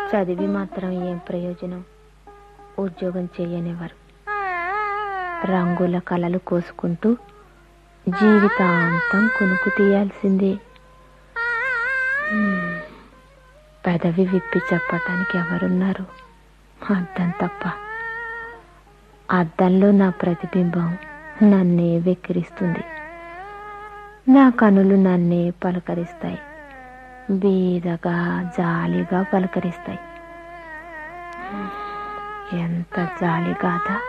చదివి మాత్రం ఏం ప్రయోజనం ఉద్యోగం చేయనివారు రంగుల కలలు కోసుకుంటూ జీవితాంతం కొనుక్కు తీయాల్సిందే హ్మ్. పెదవి విప్పి చెప్పటానికి ఎవరున్నారు అద్దం తప్ప అద్దంలో నా ప్రతిబింబం నన్నే వెక్కిరిస్తుంది నా కనులు నన్నే పలకరిస్తాయి బీదగా జాలిగా పలకరిస్తాయి ఎంత జాలి గాథ